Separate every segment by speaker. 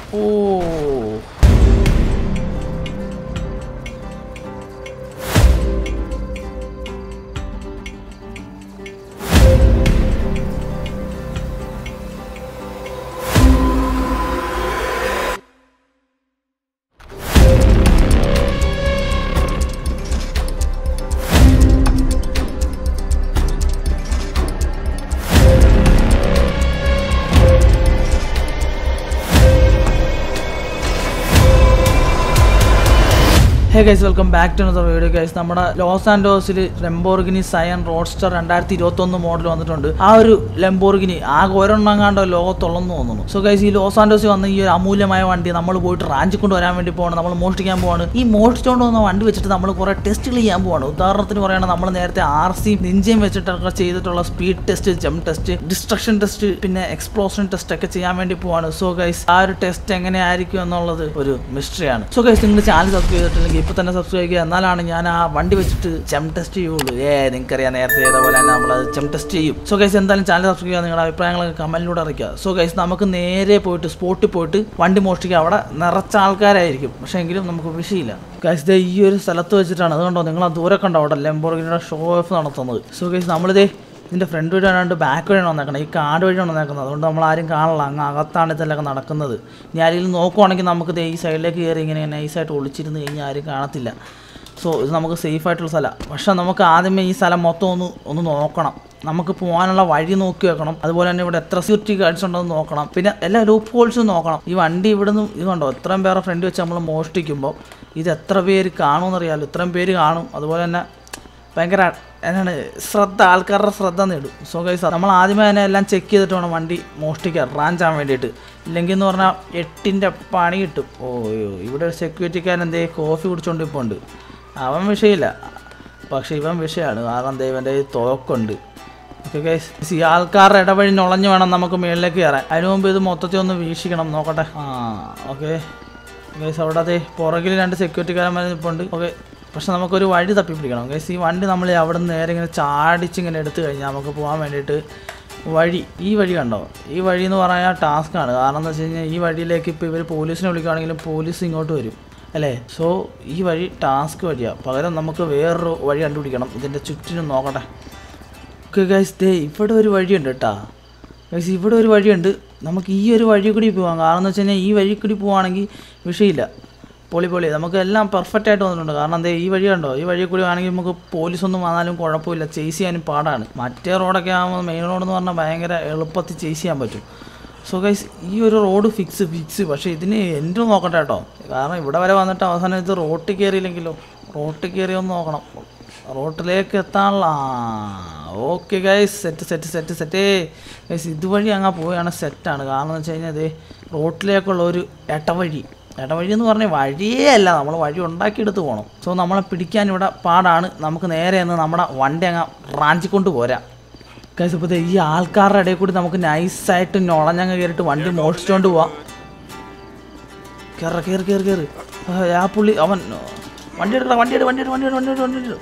Speaker 1: oh hey guys welcome back to another video guys നമ്മുടെ Los ആൻഡോസിൽ Lamborghini Sian roadster രണ്ടായിരത്തി ഇരുപത്തൊന്ന് model വന്നിട്ടുണ്ട് ആ ഒരു ലെംബോർഗിനി ആകെ ഒരെണ്ണം കണ്ടോ ലോകത്തുള്ളെന്ന് തോന്നുന്നു സോ ഗൈസ് ഈ ലോസ് ആൻഡോസിൽ വന്ന ഈ ഒരു അമൂല്യമായ വണ്ടി നമ്മൾ പോയിട്ട് റാഞ്ചി കൊണ്ട് വരാൻ വേണ്ടി പോകണം നമ്മൾ മോഷ്ടിക്കാൻ പോവാണ് ഈ മോഷ്ടിച്ചുകൊണ്ട് വന്ന വണ്ടി വെച്ചിട്ട് നമ്മൾ കുറേ ടെസ്റ്റുകൾ ചെയ്യാൻ പോവാണ് ഉദാഹരണത്തിന് പറയുകയാണെങ്കിൽ നമ്മൾ നേരത്തെ ആർ സി നിഞ്ചയും വെച്ചിട്ടൊക്കെ ചെയ്തിട്ടുള്ള speed test jump test destruction test പിന്നെ എക്സ്പ്ലോഷൻ ടെസ്റ്റ് ഒക്കെ ചെയ്യാൻ വേണ്ടി പോവാണ് സോ ഗൈസ് ആ ഒരു ടെസ്റ്റ് എങ്ങനെയായിരിക്കും എന്നുള്ളത് ഒരു മിസ്റ്ററിയാണ് സോ ഗൈസ് നിങ്ങൾ ചാനൽ സബ്സ്ക്രൈബ് ചെയ്തിട്ടുണ്ടെങ്കിൽ ഇപ്പോൾ തന്നെ സബ്സ്ക്രൈബ് ചെയ്യുക എന്നാലാണ് ഞാൻ ആ വണ്ടി വെച്ചിട്ട് ചെം ടെസ്റ്റ് ചെയ്യുള്ളൂ ഏ നിങ്ങൾക്കറിയാം നേരത്തെ ചെയ്ത പോലെ തന്നെ നമ്മൾ ചെം ടെസ്റ്റ് ചെയ്യും സോ ഗൈസ് എന്തായാലും ചാനൽ സബ്സ്ക്രൈബ് ചെയ്യുക നിങ്ങളുടെ അഭിപ്രായങ്ങളൊക്കെ കമൻറ്റിലൂടെ അറിയിക്കുക സോ ഗൈസ് നമുക്ക് നേരെ പോയിട്ട് സ്പോട്ടിൽ പോയിട്ട് വണ്ടി മോഷ്ടിക്കുക അവിടെ നിറച്ച ആൾക്കാരായിരിക്കും പക്ഷേ എങ്കിലും നമുക്ക് വിഷയമില്ല ഗൈസ് ദേ ഈ ഒരു സ്ഥലത്ത് വെച്ചിട്ടാണ് അതുകൊണ്ടോ നിങ്ങൾ ആ ദൂരെ കണ്ടോ അവിടെ ലെംബോർഗിനിയുടെ ഷോ ഓഫ് നടത്തുന്നത് സോ ഗൈസ് നമ്മളിതേ ഇതിൻ്റെ ഫ്രണ്ട് വഴി ആണ്ട് ബാക്ക് വഴിയാണ് വന്നേക്കുന്നത് ഈ കാട് വഴിയാണ് വന്നേക്കുന്നത് അതുകൊണ്ട് നമ്മൾ ആരും കാണില്ല അങ്ങ് അകത്താണ് ഇതെല്ലാം നടക്കുന്നത് ഇനി ആരെങ്കിലും നോക്കുവാണെങ്കിൽ നമുക്ക് ദേ ഈ സൈഡിലേക്ക് കയറി ഇങ്ങനെ നൈസായിട്ട് ഒളിച്ചിരുന്ന് കഴിഞ്ഞാൽ ആരും കാണത്തില്ല സോ ഇത് നമുക്ക് സേഫ് ആയിട്ടുള്ള സ്ഥലമാണ് പക്ഷേ നമുക്ക് ആദ്യമേ ഈ സ്ഥലം മൊത്തം ഒന്ന് ഒന്ന് നോക്കണം നമുക്ക് പോകാനുള്ള വഴി നോക്കി വെക്കണം അതുപോലെ തന്നെ ഇവിടെ എത്ര സെക്യൂരിറ്റി ഗാർഡ്സ് ഉണ്ടെന്ന് നോക്കണം പിന്നെ എല്ലാ ലൂപ്പ് ഹോൾസും നോക്കണം ഈ വണ്ടി ഇവിടെ നിന്ന് ഇത് കണ്ടോ എത്രയും പേരെ ഫ്രണ്ട് വെച്ച് നമ്മൾ മോഷ്ടിക്കുമ്പോൾ ഇത് എത്ര പേര് കാണുമെന്നറിയാമല്ലോ ഇത്രയും പേര് കാണും അതുപോലെ തന്നെ ഭയങ്കര എന്താണ് ശ്രദ്ധ ആൾക്കാരുടെ ശ്രദ്ധ നേടും സോ ഗൈസ് നമ്മൾ ആദ്യമേ തന്നെ എല്ലാം ചെക്ക് ചെയ്തിട്ട് വേണം വണ്ടി മോഷ്ടിക്കാൻ റാഞ്ചാൻ വേണ്ടിയിട്ട് ഇല്ലെങ്കിൽ എന്ന് പറഞ്ഞാൽ എട്ടിൻ്റെ പണി കിട്ടും ഓയോ ഇവിടെ ഒരു സെക്യൂരിറ്റിക്കാരൻ എന്തേ കോഫി കുടിച്ചോണ്ട് ഇപ്പോൾ ഉണ്ട് അവൻ വിഷയമില്ല പക്ഷേ ഇവൻ വിഷയമാണ് കാരണം ദൈവൻ്റെ തോക്കുണ്ട് ഓക്കെ ഗൈസ് ഈ ആൾക്കാരുടെ ഇടവഴി നുളഞ്ഞു വേണം നമുക്ക് മുകളിലേക്ക് കയറാൻ അതിനു മുമ്പ് ഇത് മൊത്തത്തിൽ ഒന്ന് വീക്ഷിക്കണം നോക്കട്ടെ ആ ഓക്കെ ഗൈസ് അവിടെ അതെ പുറകിൽ രണ്ട് സെക്യൂരിറ്റിക്കാരന്മാർ നിൽപ്പുണ്ട് ഓക്കെ പക്ഷെ നമുക്കൊരു വഴി തപ്പി പിടിക്കണം ഗൈസ് ഈ വണ്ടി നമ്മൾ അവിടെ നിന്ന് നേരെ ഇങ്ങനെ ചാടിച്ച് ഇങ്ങനെ എടുത്തു കഴിഞ്ഞാൽ നമുക്ക് പോകാൻ വേണ്ടിയിട്ട് വഴി ഈ വഴി കണ്ടോ ഈ വഴി എന്ന് പറഞ്ഞാൽ ടാസ്ക്കാണ് കാരണം എന്താ വെച്ച് കഴിഞ്ഞാൽ ഈ വഴിയിലേക്ക് ഇപ്പോൾ ഇവർ പോലീസിനെ വിളിക്കുകയാണെങ്കിലും പോലീസ് ഇങ്ങോട്ട് വരും അല്ലേ സോ ഈ വഴി ടാസ്ക് വഴിയാണ് പകരം നമുക്ക് വേറൊരു വഴി കണ്ടുപിടിക്കണം ഇതിൻ്റെ ചുറ്റിനും നോക്കട്ടെ ഓക്കെ ഗൈസ് ദേ ഇവിടെ ഒരു വഴിയുണ്ട് കേട്ടാ ഗൈസ് ഇവിടെ ഒരു വഴിയുണ്ട് നമുക്ക് ഈ ഒരു വഴി കൂടി പോകാം കാരണം എന്ന് വെച്ച് കഴിഞ്ഞാൽ ഈ വഴി കൂടി പോവുകയാണെങ്കിൽ വിഷയമില്ല പൊളി പൊളി നമുക്ക് എല്ലാം പെർഫെക്റ്റ് ആയിട്ട് വന്നിട്ടുണ്ട് കാരണം എന്താ ഈ വഴി കണ്ടോ ഈ വഴി കൂടി ആണെങ്കിൽ നമുക്ക് പോലീസൊന്നും വന്നാലും കുഴപ്പമില്ല ചേസ് ചെയ്യാനും പാടാണ് മറ്റേ റോഡൊക്കെ ആകുമ്പോൾ മെയിൻ റോഡ് എന്ന് പറഞ്ഞാൽ ഭയങ്കര എളുപ്പത്തിൽ ചേസ് ചെയ്യാൻ പറ്റും സോ ഗൈസ് ഈ ഒരു റോഡ് ഫിക്സ് ഫിക്സ് പക്ഷേ ഇതിന് എൻ്റെ നോക്കട്ടെ കേട്ടോ കാരണം ഇവിടെ വരെ വന്നിട്ട് അവസാനം ഇത് റോട്ടിൽ കയറിയില്ലെങ്കിലോ റോട്ടിൽ കയറി ഒന്ന് നോക്കണം റോട്ടിലേക്ക് എത്താനുള്ള okay guys set set set സെറ്റേ ഗൈസ് ഇതുവഴി അങ്ങ് പോവുകയാണ് സെറ്റാണ് കാരണം എന്ന് വെച്ച് കഴിഞ്ഞാൽ ഇത് റോട്ടിലേക്കുള്ള ഒരു ഇടവഴി ഇടവഴി എന്ന് പറഞ്ഞാൽ വഴിയേ അല്ല നമ്മൾ വഴി ഉണ്ടാക്കിയെടുത്ത് പോകണം സോ നമ്മളെ പിടിക്കാൻ ഇവിടെ പാടാണ് നമുക്ക് നേരെ എന്ന് നമ്മുടെ വണ്ടി അങ്ങ് റാഞ്ചിക്കൊണ്ട് പോരാം ഗൈസ് ഇപ്പോൾ ഈ ആൾക്കാരുടെ ഇടയിൽ കൂടി നമുക്ക് നൈസായിട്ട് ഞൊളഞ്ഞങ്ങ് കയറിയിട്ട് വണ്ടി മോഷിച്ചുകൊണ്ട് പോവാം കയറ കയറി കയറി കയറി ആ പുള്ളി അവൻ വണ്ടി എടുക്കടാ വണ്ടി എടു വണ്ടി എടു വണ്ടി എടു വണ്ടി എടു വണ്ടി എടു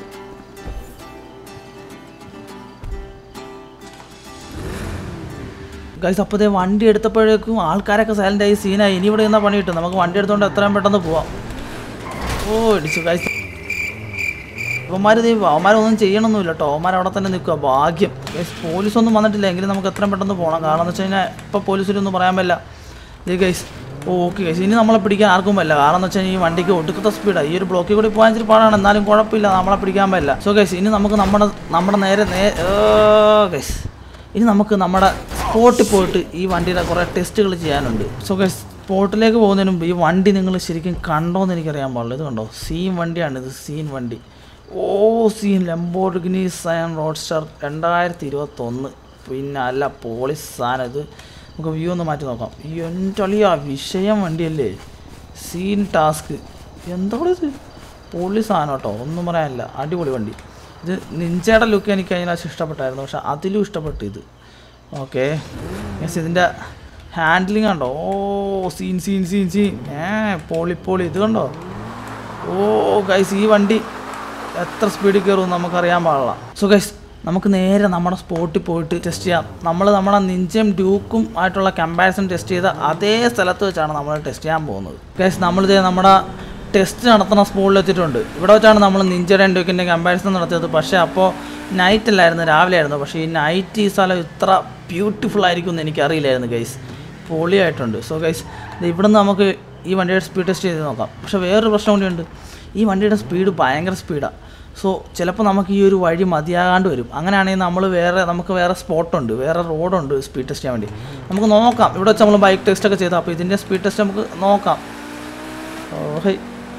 Speaker 1: ഗൈസ് അപ്പോഴത്തെ വണ്ടി എടുത്തപ്പോഴേക്കും ആൾക്കാരൊക്കെ സൈലൻ്റ് ആയി സീനായി ഇനി ഇവിടെ നിന്നാ പണി കിട്ടും നമുക്ക് വണ്ടി എടുത്തുകൊണ്ട് എത്രയും പെട്ടെന്ന് പോവാം ഓ ഇടിച്ചു ഗൈസ് അവന്മാർ അവന്മാരൊന്നും ചെയ്യണമൊന്നുമില്ല കേട്ടോ അവന്മാർ അവിടെ തന്നെ നിൽക്കുക ഭാഗ്യം ഗൈസ് പോലീസൊന്നും വന്നിട്ടില്ല എങ്കിലും നമുക്ക് എത്രയും പെട്ടെന്ന് പോകണം കാരണം എന്ന് വെച്ച് കഴിഞ്ഞാൽ ഇപ്പോൾ പോലീസിലൊന്നും പറയാൻ പറ്റില്ല ഇത് ഗൈസ് ഓക്കെ ഗൈസ് ഇനി നമ്മളെ പിടിക്കാൻ ആർക്കും പറ്റില്ല കാരണം എന്ന് വെച്ച് കഴിഞ്ഞാൽ ഈ വണ്ടിക്ക് ഒടുക്കത്തെ സ്പീഡാണ് ഈ ഒരു ബ്ലോക്കിൽ കൂടി പോകാൻ ഇച്ചിരി പാടാണ് എന്നാലും കുഴപ്പമില്ല നമ്മളെ പിടിക്കാൻ പറ്റില്ല സോ ഗൈസ് ഇനി നമുക്ക് നമ്മുടെ നമ്മുടെ നേരെ നേ ഗൈസ് ഇനി നമുക്ക് നമ്മുടെ സ്പോട്ടിൽ പോയിട്ട് ഈ വണ്ടിയുടെ കുറേ ടെസ്റ്റുകൾ ചെയ്യാനുണ്ട് സോ ഗൈസ് സ്പോട്ടിലേക്ക് പോകുന്നതിന് മുമ്പ് ഈ വണ്ടി നിങ്ങൾ ശരിക്കും കണ്ടോന്ന് എനിക്കറിയാൻ പാടില്ല ഇത് കണ്ടോ സീൻ വണ്ടിയാണ് ഇത് സീൻ വണ്ടി oh scene Lamborghini Sian roadster രണ്ടായിരത്തി ഇരുപത്തൊന്ന് പിന്നെ അല്ല പോളിസ് സാധനം ഇത് നമുക്ക് വ്യൂ ഒന്ന് മാറ്റി നോക്കാം ഈ എൻ്റെ അളിയ വിഷയം വണ്ടിയല്ലേ സീൻ ടാസ്ക് എന്താ ഇത് പൊളി സാധനം കേട്ടോ ഒന്നും പറയാനില്ല അടിപൊളി വണ്ടി ഇത് നിഞ്ചയുടെ ലുക്ക് എനിക്ക് കഴിഞ്ഞ പ്രാവശ്യം ഇഷ്ടപ്പെട്ടായിരുന്നു പക്ഷെ അതിലും ഇഷ്ടപ്പെട്ടു ഇത് ഓക്കെ മീൻസ് ഇതിൻ്റെ ഹാൻഡിലിംഗ് കണ്ടോ oh scene scene scene scene ഏ പോളി പോളി ഇത് കണ്ടോ ഓ ഗൈസ് ഈ വണ്ടി എത്ര സ്പീഡിൽ കയറും നമുക്കറിയാൻ പാടില്ല സോ ഗൈസ് നമുക്ക് നേരെ നമ്മുടെ സ്പോട്ടിൽ പോയിട്ട് ടെസ്റ്റ് ചെയ്യാം നമ്മൾ നമ്മുടെ നിഞ്ചയും ഡ്യൂക്കും ആയിട്ടുള്ള കമ്പാരിസൺ ടെസ്റ്റ് ചെയ്ത അതേ സ്ഥലത്ത് വെച്ചാണ് നമ്മൾ ടെസ്റ്റ് ചെയ്യാൻ പോകുന്നത് ഗൈസ് നമ്മളിത് നമ്മുടെ ടെസ്റ്റ് നടത്തുന്ന സ്പോട്ടിൽ എത്തിയിട്ടുണ്ട് ഇവിടെ വെച്ചാണ് നമ്മൾ നിഞ്ചയുടെയും ഡ്യൂക്കിൻ്റെ കമ്പാരിസൺ നടത്തിയത് പക്ഷേ അപ്പോൾ നൈറ്റ് അല്ലായിരുന്നു രാവിലെ ആയിരുന്നു പക്ഷേ ഈ നൈറ്റ് ഈ സ്ഥലം ഇത്ര ബ്യൂട്ടിഫുൾ ആയിരിക്കും എന്ന് എനിക്കറിയില്ലായിരുന്നു ഗൈസ് പൊളിയായിട്ടുണ്ട് സോ ഗൈസ് ഇവിടുന്ന് നമുക്ക് ഈ വണ്ടിയുടെ സ്പീഡ് ടെസ്റ്റ് ചെയ്ത് നോക്കാം പക്ഷേ വേറൊരു പ്രശ്നം കൂടിയുണ്ട് ഈ വണ്ടിയുടെ സ്പീഡ് ഭയങ്കര സ്പീഡാണ് സോ ചിലപ്പോൾ നമുക്ക് ഈ ഒരു വഴി മതിയാകാണ്ട് വരും അങ്ങനെയാണെങ്കിൽ നമ്മൾ വേറെ നമുക്ക് വേറെ സ്പോട്ടുണ്ട് വേറെ റോഡുണ്ട് സ്പീഡ് ടെസ്റ്റ് ചെയ്യാൻ വേണ്ടി നമുക്ക് നോക്കാം ഇവിടെ വെച്ച് നമ്മൾ ബൈക്ക് ടെസ്റ്റ് ഒക്കെ ചെയ്താൽ അപ്പോൾ ഇതിൻ്റെ സ്പീഡ് ടെസ്റ്റ് നമുക്ക് നോക്കാം ഓഹേ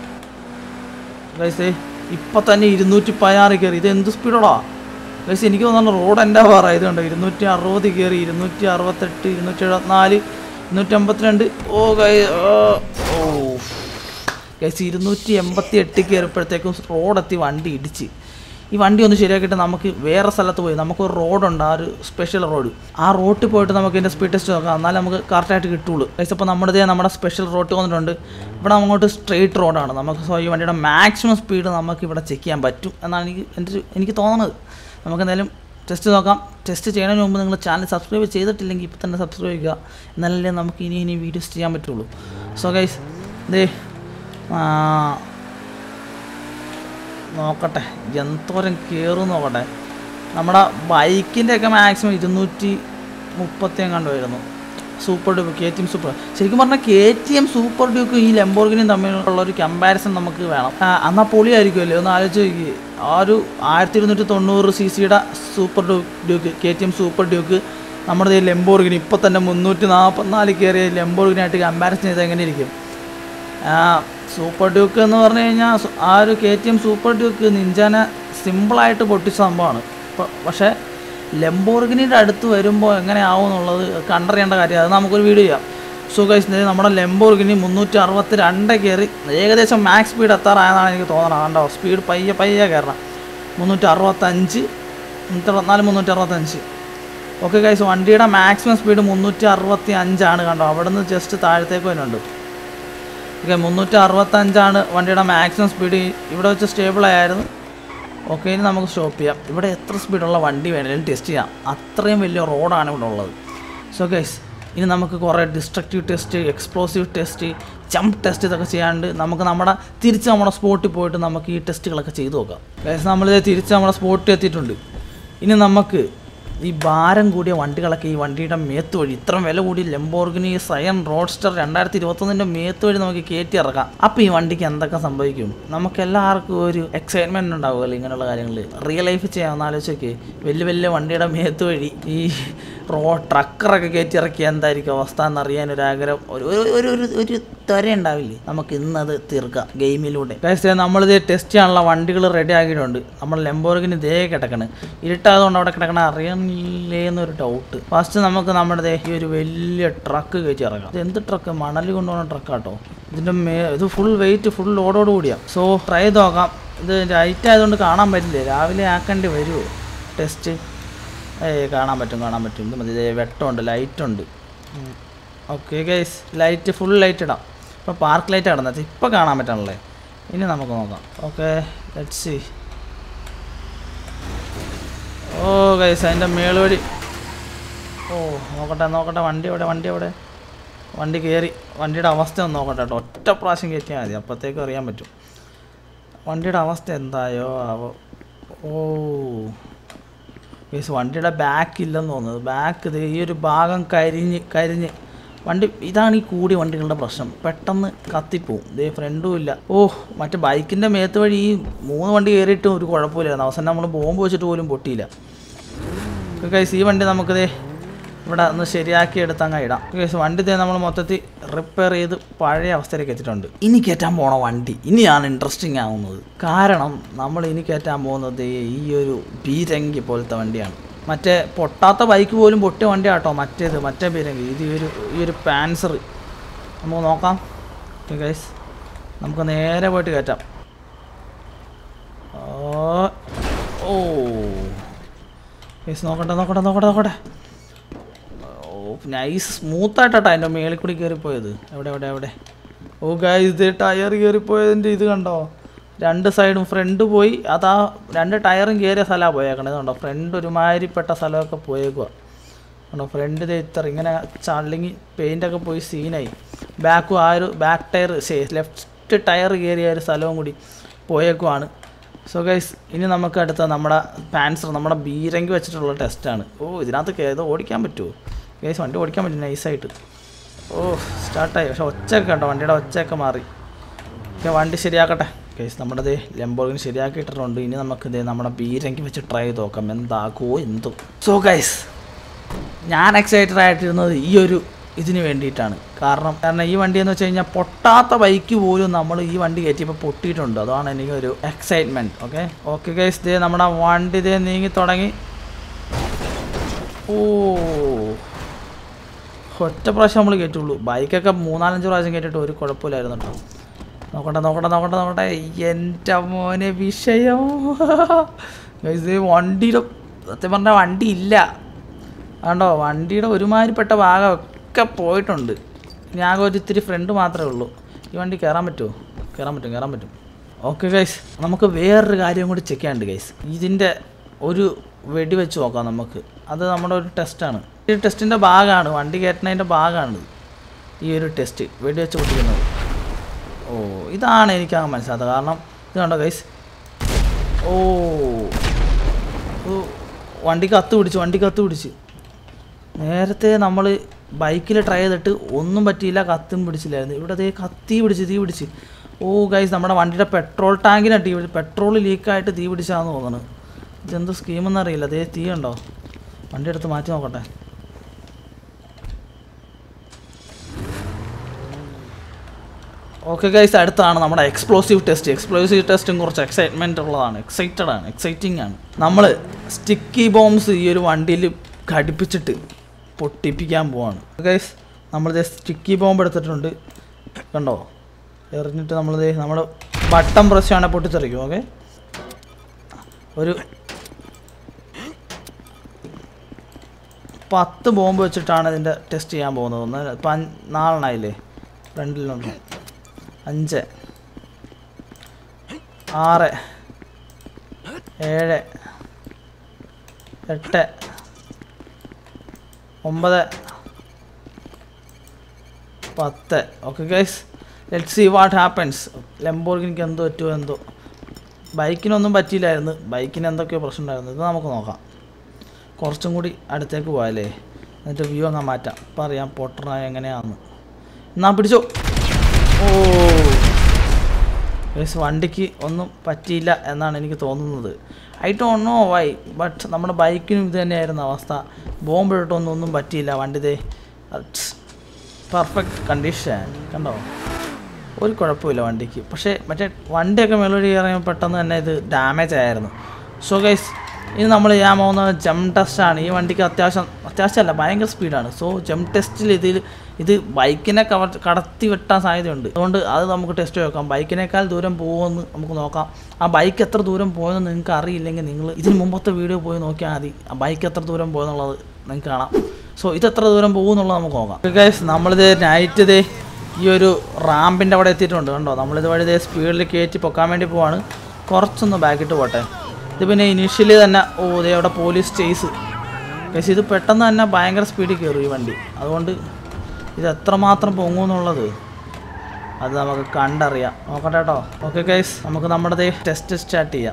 Speaker 1: ഗൈസേ ഇപ്പം തന്നെ ഇരുന്നൂറ്റി പതിനാറ് കയറി ഇത് എന്ത് സ്പീഡോടാ ഗൈസ് എനിക്ക് തോന്നുന്നു റോഡ് എൻ്റെ വേറെ ഇത് കണ്ടോ ഇരുന്നൂറ്റി അറുപത് കയറി ഇരുന്നൂറ്റി അറുപത്തെട്ട് ഇരുന്നൂറ്റി എഴുപത്തിനാല് ഇരുന്നൂറ്റി അമ്പത്തിരണ്ട് ഓ ഗൈ ഓ ഓ ഗൈസ് ഇരുന്നൂറ്റി എൺപത്തി എട്ട് കയറിയപ്പോഴത്തേക്കും റോഡെത്തി വണ്ടി ഇടിച്ച് ഈ വണ്ടി ഒന്ന് ശരിയാക്കിയിട്ട് നമുക്ക് വേറെ സ്ഥലത്ത് പോയി നമുക്കൊരു റോഡുണ്ട് ആ ഒരു സ്പെഷ്യൽ റോഡ് ആ റോട്ടിൽ പോയിട്ട് നമുക്ക് ഇതിൻ്റെ സ്പീഡ് ടെസ്റ്റ് നോക്കാം എന്നാലേ നമുക്ക് കറക്റ്റായിട്ട് കിട്ടുള്ളൂ ഗൈസ് അപ്പോൾ നമ്മുടെ ഇതേ നമ്മുടെ സ്പെഷ്യൽ റോഡ് വന്നിട്ടുണ്ട് ഇവിടെ അങ്ങോട്ട് സ്ട്രെയിറ്റ് റോഡാണ് നമുക്ക് സോ ഈ വണ്ടിയുടെ മാക്സിമം സ്പീഡ് നമുക്ക് ഇവിടെ ചെക്ക് ചെയ്യാൻ പറ്റും എന്നാണ് എനിക്ക് എൻ്റെ ഒരു- എനിക്ക് തോന്നുന്നത് നമുക്ക് എന്തായാലും ടെസ്റ്റ് നോക്കാം ടെസ്റ്റ് ചെയ്യുന്നതിന് മുമ്പ് നിങ്ങൾ ചാനൽ സബ്സ്ക്രൈബ് ചെയ്തിട്ടില്ലെങ്കിൽ ഇപ്പോൾ തന്നെ സബ്സ്ക്രൈബ് ചെയ്യുക എന്നാലല്ലേ നമുക്ക് ഇനി ഇനി വീഡിയോസ് ചെയ്യാൻ പറ്റുള്ളൂ സോ ഗൈസ് ദേ ആ, നോക്കട്ടെ എന്തോരം കയറും നോക്കട്ടെ നമ്മുടെ ബൈക്കിൻ്റെ ഒക്കെ മാക്സിമം ഇരുന്നൂറ്റി മുപ്പത്തി എങ്ങാണ്ട് വരുന്നു super duke K T M super ശരിക്കും പറഞ്ഞാൽ കെ ടി എം സൂപ്പർ ഡ്യൂക്കും ഈ ലംബോർഗിനും തമ്മിലുള്ള ഒരു കമ്പാരിസൺ നമുക്ക് വേണം ആ, എന്നാൽ പൊളിയായിരിക്കുമല്ലേ ഒന്ന് ആലോചിച്ച് നോക്കി ആ ഒരു ആയിരത്തി ഇരുന്നൂറ്റി തൊണ്ണൂറ് സി സിയുടെ സൂപ്പർ ഡ്യൂ duke K T M super duke നമ്മുടെ ഈ ലംബോർഗിന് ഇപ്പോൾ തന്നെ മുന്നൂറ്റി നാൽപ്പത്തിനാല് കയറിയ ലംബോർഗിനായിട്ട് കമ്പാരിസൺ ചെയ്താൽ എങ്ങനെ ഇരിക്കും ആ, സൂപ്പർ ഡ്യൂക്ക് എന്ന് പറഞ്ഞു കഴിഞ്ഞാൽ സു- ആ ഒരു K T M super duke നിഞ്ചാനെ സിമ്പിളായിട്ട് പൊട്ടിച്ച സംഭവമാണ് പ- പക്ഷേ ലംബോർഗിനിയുടെ അടുത്ത് വരുമ്പോൾ എങ്ങനെയാവും എന്നുള്ളത് കണ്ടറിയേണ്ട കാര്യം അത് നമുക്കൊരു വീഡിയോ ചെയ്യാം സോ ഗൈസ് നമ്മുടെ ലംബോർഗിനി മുന്നൂറ്റി അറുപത്തി രണ്ട് കയറി ഏകദേശം മാക്സ് സ്പീഡ് എത്താറായെന്നാണ് എനിക്ക് തോന്നണം കണ്ടോ സ്പീഡ് പയ്യെ പയ്യെ കയറണം മുന്നൂറ്റി അറുപത്തഞ്ച് മുന്നൂറ്റി അറുപത്തിനാല് മുന്നൂറ്റി അറുപത്തഞ്ച് ഓക്കെ ഗൈസ് വണ്ടിയുടെ മാക്സിമം സ്പീഡ് മുന്നൂറ്റി അറുപത്തി അഞ്ചാണ് കണ്ടോ അവിടെ നിന്ന് ജസ്റ്റ് താഴത്തേക്ക് വരുന്നുണ്ട് ഓക്കെ മുന്നൂറ്റി അറുപത്തഞ്ചാണ് വണ്ടിയുടെ മാക്സിമം സ്പീഡ് ഇവിടെ വെച്ച് സ്റ്റേബിൾ ആയിരുന്നു ഓക്കെ ഇനി നമുക്ക് സ്റ്റോപ്പ് ചെയ്യാം ഇവിടെ എത്ര സ്പീഡുള്ള വണ്ടി വേണമെങ്കിലും ടെസ്റ്റ് ചെയ്യാം അത്രയും വലിയ റോഡാണ് ഇവിടെ ഉള്ളത് സോ ഗൈസ് ഇനി നമുക്ക് കുറേ destructive test explosive test jump test ഇതൊക്കെ ചെയ്യാണ്ട് നമുക്ക് നമ്മുടെ തിരിച്ച് നമ്മുടെ സ്പോട്ടിൽ പോയിട്ട് നമുക്ക് ഈ ടെസ്റ്റുകളൊക്കെ ചെയ്തു നോക്കാം ഗൈസ് നമ്മളിത് തിരിച്ച് നമ്മുടെ സ്പോട്ടിൽ എത്തിയിട്ടുണ്ട് ഇനി നമുക്ക് ഈ ഭാരം കൂടിയ വണ്ടികളൊക്കെ ഈ വണ്ടിയുടെ മേത്ത് വഴി ഇത്രയും വില കൂടി ലംബോർഗിനി സയൻ റോഡ്സ്റ്റർ രണ്ടായിരത്തി ഇരുപത്തൊന്നിൻ്റെ മേത്ത് വഴി നമുക്ക് കയറ്റി ഇറക്കാം അപ്പോൾ ഈ വണ്ടിക്ക് എന്തൊക്കെ സംഭവിക്കും നമുക്ക് എല്ലാവർക്കും ഒരു എക്സൈറ്റ്മെൻറ്റ് ഉണ്ടാവുമല്ലോ ഇങ്ങനെയുള്ള കാര്യങ്ങൾ റിയൽ ലൈഫ് ചെയ്യാമെന്ന് ആലോചിച്ചൊക്കെ വലിയ വലിയ വണ്ടിയുടെ മേത്ത് വഴി ഈ റോ ട്രക്കറൊക്കെ കയറ്റി ഇറക്കി എന്തായിരിക്കും അവസ്ഥ എന്നറിയാൻ ഒരു ആഗ്രഹം ഒരു ഒരു- ഒരു ഒരു ഒരു ത്വര ഉണ്ടാവില്ലേ നമുക്ക് ഇന്നത് തീർക്കാം ഗെയിമിലൂടെ ഗൈസ് നമ്മളിത് ടെസ്റ്റ് ചെയ്യാനുള്ള വണ്ടികൾ റെഡി ആക്കിയിട്ടുണ്ട് നമ്മൾ ലംബോർഗിന് ഇതേ കിടക്കണ് ഇരുട്ടായതുകൊണ്ട് അവിടെ കിടക്കണ അറിയണില്ലേ എന്നൊരു ഡൗട്ട് ഫസ്റ്റ് നമുക്ക് നമ്മുടെ ദേ ഈ ഒരു വലിയ ട്രക്ക് കയറ്റി ഇറക്കാം ഇത് എന്ത് ട്രക്ക് മണൽ കൊണ്ടുപോകുന്ന ട്രക്കാട്ടോ ഇതിൻ്റെ മേ ഇത് ഫുൾ വെയിറ്റ് ഫുൾ ലോഡോട് കൂടിയാണ് സോ ട്രൈ ചെയ്ത് നോക്കാം ഇത് ലൈറ്റ് ആയതുകൊണ്ട് കാണാൻ പറ്റില്ലേ രാവിലെ ആക്കേണ്ടി വരുമോ ടെസ്റ്റ് ഏയ് കാണാൻ പറ്റും കാണാൻ പറ്റും ഇത് മതി ദേ വെട്ടമുണ്ട് ലൈറ്റുണ്ട് okay guys light full light ഇടാം ഇപ്പോൾ പാർക്ക് ലൈറ്റ് കിടന്നത് ഇപ്പോൾ കാണാൻ പറ്റണല്ലേ ഇനി നമുക്ക് നോക്കാം okay let see oh guys അതിൻ്റെ മേളുവഴി ഓ നോക്കട്ടെ നോക്കട്ടെ വണ്ടി എവിടെ വണ്ടി എവിടെ വണ്ടി കയറി വണ്ടിയുടെ അവസ്ഥ ഒന്ന് നോക്കട്ടെ കേട്ടോ ഒറ്റ പ്രാവശ്യം കയറ്റിയാൽ മതി അപ്പോഴത്തേക്കും അറിയാൻ പറ്റും വണ്ടിയുടെ അവസ്ഥ എന്തായോ ആവോ ഓ ഗൈസ് വണ്ടിയുടെ ബാക്ക് ഇല്ലെന്ന് തോന്നുന്നത് ബാക്ക് ഇത് ഈ ഒരു ഭാഗം കരിഞ്ഞ് കരിഞ്ഞ് വണ്ടി ഇതാണ് ഈ കൂടിയ വണ്ടികളുടെ പ്രശ്നം പെട്ടെന്ന് കത്തിപ്പോവും ഇതേ ഫ്രണ്ടും ഇല്ല ഓ മറ്റേ ബൈക്കിൻ്റെ മേത്ത് വഴി ഈ മൂന്ന് വണ്ടി കയറിയിട്ടും ഒരു കുഴപ്പമില്ലായിരുന്നു അവസാനം നമ്മൾ ബോംബ് വെച്ചിട്ട് പോലും പൊട്ടിയില്ല ഗൈസ് ഈ വണ്ടി നമുക്കിതേ ഇവിടെ ഒന്ന് ശരിയാക്കി എടുത്തങ്ങ് ഇടാം ഗൈസ് വണ്ടി ദേ നമ്മൾ മൊത്തത്തിൽ റിപ്പയർ ചെയ്ത് പഴയ അവസ്ഥയിലേക്ക് എത്തിയിട്ടുണ്ട് ഇനി കയറ്റാൻ പോണ വണ്ടി ഇനിയാണ് ഇൻട്രസ്റ്റിംഗ് ആവുന്നത് കാരണം നമ്മൾ ഇനി കയറ്റാൻ പോകുന്നത് ഈ ഒരു ബീരങ്കി പോലത്തെ വണ്ടിയാണ് മറ്റേ പൊട്ടാത്ത ബൈക്ക് പോലും പൊട്ടിയ വണ്ടിയാട്ടോ മറ്റേത് മറ്റേ ബീരങ്കി ഇത് ഈ ഒരു ഈ ഒരു പാൻസർ നമുക്ക് നോക്കാം ഗൈസ് നമുക്ക് നേരെ പോയിട്ട് കയറ്റാം ഓ ഓ ഗൈസ് നോക്കട്ടെ നോക്കട്ടെ നോക്കട്ടെ നോക്കട്ടെ ഓ നൈസ് സ്മൂത്തായിട്ടാട്ടോ അതിൻ്റെ മേളിൽ കൂടി കയറിപ്പോയത് എവിടെ എവിടെ എവിടെ ഓ ഗൈസ് ഇത് ടയർ കയറിപ്പോയതിൻ്റെ ഇത് കണ്ടോ രണ്ട് സൈഡും ഫ്രണ്ട് പോയി അതാ രണ്ട് ടയറും കയറിയ സ്ഥലമാണ് പോയേക്കണത് കണ്ടോ ഫ്രണ്ട് ഒരുമാതിരിപ്പെട്ട സ്ഥലമൊക്കെ പോയേക്കുക കണ്ടോ ഫ്രണ്ട് ഇത് ഇത്ര ഇങ്ങനെ ചള്ളിങ്ങി പെയിൻ്റൊക്കെ പോയി സീനായി ബാക്കും ആ ഒരു ബാക്ക് ടയർ ലെഫ്റ്റ് ടയർ കയറിയ ഒരു സ്ഥലവും കൂടി പോയേക്കുവാണ് സോ ഗൈസ് ഇനി നമുക്ക് അടുത്ത നമ്മുടെ പാൻസർ നമ്മുടെ ബീരങ്കി വെച്ചിട്ടുള്ള ടെസ്റ്റാണ് ഓ ഇതിനകത്ത് കേ- ഇത് ഓടിക്കാൻ പറ്റുമോ ഗൈസ് വണ്ടി ഓടിക്കാൻ പറ്റും നൈസായിട്ട് ഓ സ്റ്റാർട്ടായി പക്ഷെ ഒച്ചയൊക്കെ ഉണ്ടോ വണ്ടിയുടെ ഒച്ചയൊക്കെ മാറി ഓക്കെ വണ്ടി ശരിയാക്കട്ടെ കേസ് നമ്മുടെ ദേ ലംബോർഗിന് ശരിയാക്കിയിട്ടുണ്ട് ഇനി നമുക്ക് ദേ നമ്മുടെ ബീരങ്കി വെച്ച് ട്രൈ ചെയ്ത് നോക്കാം എന്താക്കുമോ എന്തോ സോ ഗൈസ് ഞാൻ എക്സൈറ്റഡ് ആയിട്ടിരുന്നത് ഈ ഒരു ഇതിന് വേണ്ടിയിട്ടാണ് കാരണം കാരണം ഈ വണ്ടി എന്ന് വെച്ച് കഴിഞ്ഞാൽ പൊട്ടാത്ത ബൈക്ക് പോലും നമ്മൾ ഈ വണ്ടി കയറ്റിയപ്പോൾ പൊട്ടിയിട്ടുണ്ട് അതാണ് എനിക്ക് ഒരു എക്സൈറ്റ്മെൻറ്റ് ഓക്കെ ഓക്കെ ഗൈസ് ദേ നമ്മുടെ വണ്ടി ദേ നീങ്ങി തുടങ്ങി ഓ ഒറ്റ പ്രാവശ്യം നമ്മൾ കയറ്റുള്ളൂ ബൈക്കൊക്കെ മൂന്നാലഞ്ച് പ്രാവശ്യം കയറ്റിട്ട് ഒരു കുഴപ്പമില്ലായിരുന്നു കേട്ടോ നോക്കട്ടെ നോക്കട്ടെ നോക്കട്ടെ നോക്കട്ടെ എൻ്റെ മോനെ വിഷയം Guys, ഇത് വണ്ടിയുടെ സത്യം പറഞ്ഞാൽ വണ്ടി ഇല്ല കണ്ടോ വണ്ടിയുടെ ഒരുമാതിരിപ്പെട്ട ഭാഗമൊക്കെ പോയിട്ടുണ്ട് ഇനി ആകെ ഒരു ഇത്തിരി ഫ്രണ്ട് മാത്രമേ ഉള്ളൂ ഈ വണ്ടി കയറാൻ പറ്റുമോ കയറാൻ പറ്റും കയറാൻ പറ്റും ഓക്കെ ഗൈസ് നമുക്ക് വേറൊരു കാര്യം കൂടി ചെക്ക് ചെയ്യാനുണ്ട് ഗൈസ് ഇതിൻ്റെ ഒരു വെടി വെച്ച് നോക്കാം നമുക്ക് അത് നമ്മുടെ ഒരു ടെസ്റ്റാണ് ഈ ടെസ്റ്റിൻ്റെ ഭാഗമാണ് വണ്ടി കയറ്റുന്നതിൻ്റെ ഭാഗമാണ് ഈ ഒരു ടെസ്റ്റ് വെടി വെച്ച് പൊട്ടിക്കുന്നത് ഓ ഇതാണ് എനിക്ക് ആ മനസ്സിലാത്തത് കാരണം ഇത് കണ്ടോ ഗൈസ് ഓ ഓ, വണ്ടി കത്ത് പിടിച്ച് വണ്ടി കത്ത് പിടിച്ച് നേരത്തെ നമ്മൾ ബൈക്കിൽ ട്രൈ ചെയ്തിട്ട് ഒന്നും പറ്റിയില്ല കത്തും പിടിച്ചില്ലായിരുന്നു ഇവിടെ ദേ കത്തി പിടിച്ച് തീ പിടിച്ച് ഓ ഗൈസ് നമ്മുടെ വണ്ടിയുടെ പെട്രോൾ ടാങ്കിനാണ് തീ പിടിച്ച് പെട്രോൾ ലീക്കായിട്ട് തീ പിടിച്ചാന്ന് തോന്നുന്നു ഇതെന്ത് സ്കീമെന്ന് അറിയില്ല അതേ തീ ഉണ്ടോ വണ്ടി എടുത്ത് മാറ്റി നോക്കട്ടെ ഓക്കെ ഗൈസ് അടുത്താണ് നമ്മുടെ എക്സ്പ്ലോസീവ് ടെസ്റ്റ് എക്സ്പ്ലോസീവ് ടെസ്റ്റും കുറച്ച് എക്സൈറ്റ്മെൻ്റ് ഉള്ളതാണ് എക്സൈറ്റഡ് ആണ് എക്സൈറ്റിംഗ് ആണ് നമ്മൾ സ്റ്റിക്കി ബോംബ്സ് ഈ ഒരു വണ്ടിയിൽ ഘടിപ്പിച്ചിട്ട് പൊട്ടിപ്പിക്കാൻ പോവാണ് ഗൈസ് നമ്മളിത് സ്റ്റിക്കി ബോംബ് എടുത്തിട്ടുണ്ട് കണ്ടോ എറിഞ്ഞിട്ട് നമ്മളിത് നമ്മൾ ബട്ടൺ പ്രസ് ചെയ്യുകയാണെങ്കിൽ പൊട്ടിത്തെറിക്കും ഓക്കെ ഒരു പത്ത് ബോംബ് വെച്ചിട്ടാണ് ഇതിൻ്റെ ടെസ്റ്റ് ചെയ്യാൻ പോകുന്നത് ഒന്ന് ഇപ്പം അഞ്ച് നാലെണ്ണമായില്ലേ ഫ്രണ്ടിലുണ്ട് അഞ്ച് ആറ് ഏഴ് എട്ട് ഒമ്പത് പത്ത് okay guys let see what happens ലംബോർഗിനിക്ക് എന്തോ പറ്റുമോ എന്തോ ബൈക്കിനൊന്നും പറ്റിയില്ലായിരുന്നു ബൈക്കിന് എന്തൊക്കെയോ പ്രശ്നം ഉണ്ടായിരുന്നു ഇത് നമുക്ക് നോക്കാം കുറച്ചും കൂടി അടുത്തേക്ക് പോയാലേ എന്നിട്ട് വ്യൂ അങ്ങ് മാറ്റാം ഇപ്പം അറിയാം പൊട്ടണ എങ്ങനെയാണെന്ന് എന്നാ പിടിച്ചോ ഓ ഗൈസ് വണ്ടിക്ക് ഒന്നും പറ്റിയില്ല എന്നാണ് എനിക്ക് തോന്നുന്നത് I don't know why but നമ്മുടെ ബൈക്കിനും ഇത് തന്നെയായിരുന്നു അവസ്ഥ ബോംബ് ഇട്ടിട്ടൊന്നും ഒന്നും പറ്റിയില്ല വണ്ടിതേ പെർഫെക്റ്റ് കണ്ടീഷൻ കണ്ടോ ഒരു കുഴപ്പമില്ല വണ്ടിക്ക് പക്ഷേ മറ്റേ വണ്ടിയൊക്കെ മേലോട്ട് കയറിയപ്പോൾ പെട്ടെന്ന് തന്നെ ഇത് ഡാമേജ് ആയിരുന്നു സോ ഗൈസ് ഇനി നമ്മൾ ചെയ്യാൻ പോകുന്ന ജം ടെസ്റ്റാണ് ഈ വണ്ടിക്ക് അത്യാവശ്യം അത്യാവശ്യമല്ല ഭയങ്കര സ്പീഡാണ് സോ ജം ടെസ്റ്റിൽ ഇതിൽ ഇത് ബൈക്കിനെ കവർ കടത്തി വെട്ടാൻ സാധ്യതയുണ്ട് അതുകൊണ്ട് അത് നമുക്ക് ടെസ്റ്റ് നോക്കാം ബൈക്കിനേക്കാൾ ദൂരം പോകുമെന്ന് നമുക്ക് നോക്കാം ആ ബൈക്ക് എത്ര ദൂരം പോയെന്ന് നിങ്ങൾക്ക് അറിയില്ലെങ്കിൽ നിങ്ങൾ ഇതിന് മുമ്പത്തെ വീഡിയോ പോയി നോക്കിയാൽ മതി ആ ബൈക്ക് എത്ര ദൂരം പോയെന്നുള്ളത് നിങ്ങൾക്ക് കാണാം സോ ഇത് എത്ര ദൂരം പോകുമെന്നുള്ളത് നമുക്ക് നോക്കാം ഗൈസ് നമ്മളിത് നൈറ്റ് ഇതേ ഈ ഒരു റാമ്പിൻ്റെ അവിടെ എത്തിയിട്ടുണ്ട് കണ്ടോ നമ്മളിത് വഴി ഇതേ സ്പീഡിൽ കയറ്റി പൊക്കാൻ വേണ്ടി പോവാണ് കുറച്ചൊന്ന് ബാക്കിട്ട് പോട്ടെ ഇത് പിന്നെ ഇനീഷ്യലി തന്നെ ഓ ഇതേ അവിടെ പോലീസ് ചേസ് പക്ഷേ ഇത് പെട്ടെന്ന് തന്നെ ഭയങ്കര സ്പീഡിൽ കയറും ഈ വണ്ടി അതുകൊണ്ട് ഇത് എത്രമാത്രം പൊങ്ങുമെന്നുള്ളത് അത് നമുക്ക് കണ്ടറിയാം നോക്കട്ടെ കേട്ടോ ഓക്കെ ഗൈസ് നമുക്ക് നമ്മുടെ ടെസ്റ്റ് സ്റ്റാർട്ട് ചെയ്യാം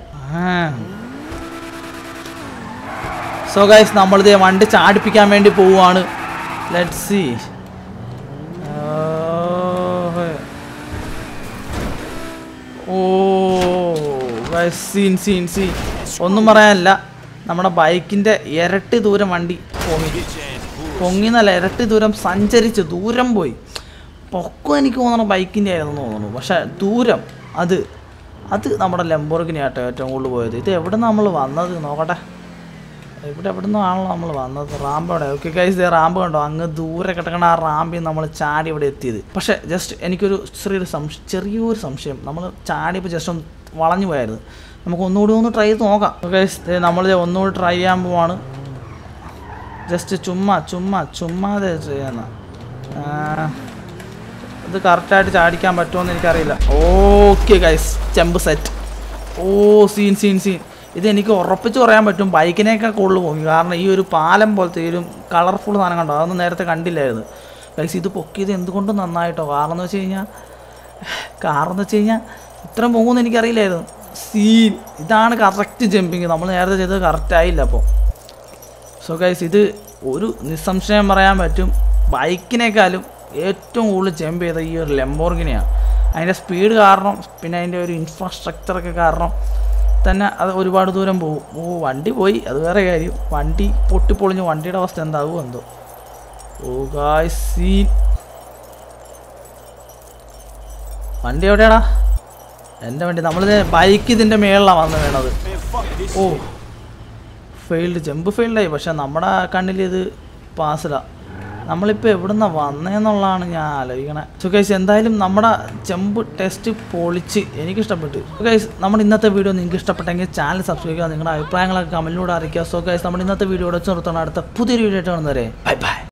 Speaker 1: സോ ഗൈസ് നമ്മളിത് വണ്ടി ചാടിപ്പിക്കാൻ വേണ്ടി പോവുകയാണ് let see oh guys scene scene scene ഒന്നും പറയാനില്ല നമ്മുടെ ബൈക്കിൻ്റെ ഇരട്ടി ദൂരം വണ്ടി പൊങ്ങി പൊങ്ങി എന്നല്ല ഇരട്ടി ദൂരം സഞ്ചരിച്ച് ദൂരം പോയി പൊക്കം എനിക്ക് തോന്നണം ബൈക്കിൻ്റെ ആയിരുന്നു തോന്നുന്നു പക്ഷേ ദൂരം അത് അത് നമ്മുടെ ലംബോർഗിനി ആട്ടോ ഏറ്റവും കൂടുതൽ പോയത് ഇത് എവിടെ നമ്മൾ വന്നത് നോക്കട്ടെ ഇവിടെ എവിടെ നിന്നാണല്ലോ നമ്മൾ വന്നത് റാമ്പ് അവിടെ ഓക്കെ ഗൈസ് റാമ്പ് കണ്ടോ അങ്ങ് ദൂരെ കിടക്കണ ആ റാമ്പിൽ നമ്മൾ ചാടി ഇവിടെ എത്തിയത് പക്ഷേ ജസ്റ്റ് എനിക്കൊരു ചെറിയൊരു സംശയം ചെറിയൊരു സംശയം നമ്മൾ ചാടിയപ്പോൾ ജസ്റ്റ് ഒന്ന് വളഞ്ഞു പോയായിരുന്നു നമുക്ക് ഒന്നുകൂടി ഒന്ന് ട്രൈ ചെയ്ത് നോക്കാം ഗൈസ് നമ്മളിത് ഒന്നുകൂടി ട്രൈ ചെയ്യാൻ പോവാണ് ജസ്റ്റ് ചുമ്മാ ചുമ്മാ ചുമ്മാതെ ചെയ്യുന്ന ഇത് കറക്റ്റായിട്ട് ചാടിക്കാൻ പറ്റുമോ എന്ന് എനിക്കറിയില്ല okay guys jump set oh scene scene scene ഇത് എനിക്ക് ഉറപ്പിച്ച് പറയാൻ പറ്റും ബൈക്കിനേക്കാൾ കൂടുതൽ പോയി കാരണം ഈ ഒരു പാലം പോലത്തെ ഈ ഒരു കളർഫുൾ സാധനം കണ്ടോ അതൊന്നും നേരത്തെ കണ്ടില്ലായിരുന്നു ഗൈസ് ഇത് പൊക്കിയത് എന്തുകൊണ്ട് നന്നായിട്ടോ കാരണം എന്ന് വെച്ച് കഴിഞ്ഞാൽ കാരണം എന്ന് വെച്ച് കഴിഞ്ഞാൽ ഇത്രയും പോകുമെന്ന് എനിക്കറിയില്ലായിരുന്നു സീൻ ഇതാണ് കറക്റ്റ് ജമ്പിങ് നമ്മൾ നേരത്തെ ചെയ്തത് കറക്റ്റ് ആയില്ല അപ്പോൾ സോ ഗൈസ് ഇത് ഒരു നിസ്സംശയം പറയാൻ പറ്റും ബൈക്കിനേക്കാളും ഏറ്റവും കൂടുതൽ ജമ്പ് ചെയ്ത ഈ ഒരു ലെമ്പോർഗിനെയാണ് അതിൻ്റെ സ്പീഡ് കാരണം പിന്നെ അതിൻ്റെ ഒരു ഇൻഫ്രാസ്ട്രക്ചറൊക്കെ കാരണം തന്നെ അത് ഒരുപാട് ദൂരം പോകും ഓ വണ്ടി പോയി അത് വേറെ കാര്യം വണ്ടി പൊട്ടിപ്പൊളിഞ്ഞ് വണ്ടിയുടെ അവസ്ഥ എന്താകുമോ എന്തോ ഓ ഗായ്സ് സീൻ വണ്ടി എവിടെയാടാ എൻ്റെ വണ്ടി നമ്മളിത് ബൈക്ക് ഇതിൻ്റെ മേളിലാണ് വന്ന് വീണത് ഓ ഫെയിൽഡ് ജമ്പ് ഫെയിൽഡായി പക്ഷെ നമ്മുടെ കണ്ണിൽ ഇത് പാസിലാണ് നമ്മളിപ്പോൾ എവിടുന്ന വന്നേന്നുള്ളതാണ് ഞാൻ ആലോചിക്കണേ സോ ഗൈസ് എന്തായാലും നമ്മുടെ ജമ്പ് ടെസ്റ്റ് പൊളിച്ച് എനിക്കിഷ്ടപ്പെട്ടു സോ ഗൈസ് നമ്മുടെ ഇന്നത്തെ വീഡിയോ നിങ്ങൾക്ക് ഇഷ്ടപ്പെട്ടെങ്കിൽ ചാനൽ സബ്സ്ക്രൈബ് ചെയ്യുക നിങ്ങളുടെ അഭിപ്രായങ്ങളൊക്കെ കമൻറ്റിലൂടെ അറിയിക്കുക സോ ഗൈസ് നമ്മുടെ ഇന്നത്തെ വീഡിയോ വെച്ച് നിർത്തണം അടുത്ത പുതിയൊരു വീഡിയോ ആയിട്ട് കാണുന്നവരെ ബൈ ബൈ